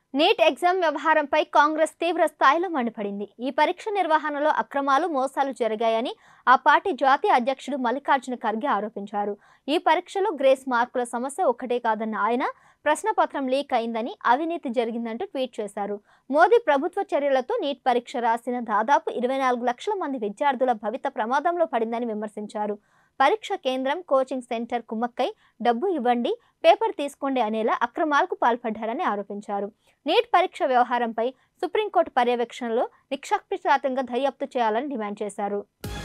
NEET exam వ్యవహారంపై కాంగ్రెస్ తీవ్ర స్థాయిలో మండిపడింది ఈ పరీక్ష నిర్వహణలో అక్రమాలు మోసాలు జరిగాయని ఆ పార్టీ జాతీయ అధ్యక్షుడు మల్లికార్జున ఖర్గే ఆరోపించారు ఈ పరీక్షలో గ్రేస్ మార్కుల సమస్య ఒక్కటే కాదన్న ఆయన ప్రశ్నపత్రం లీక్ అయిందని అవినీతి జరిగిందంటూ ట్వీట్ చేశారు మోదీ ప్రభుత్వ చర్యలతో నీట్ పరీక్ష రాసిన దాదాపు ఇరవై నాలుగు లక్షల మంది విద్యార్థుల భవిత ప్రమాదంలో పడిందని విమర్శించారు పరీక్ష కేంద్రం కోచింగ్ సెంటర్ కుమ్మక్కై డబ్బు ఇవ్వండి పేపర్ తీసుకోండి అనేలా అక్రమాలకు పాల్పడ్డారని ఆరోపించారు నీట్ పరీక్ష వ్యవహారంపై సుప్రీంకోర్టు పర్యవేక్షణలో నిక్షాక్షపాతంగా దర్యాప్తు చేయాలని డిమాండ్ చేశారు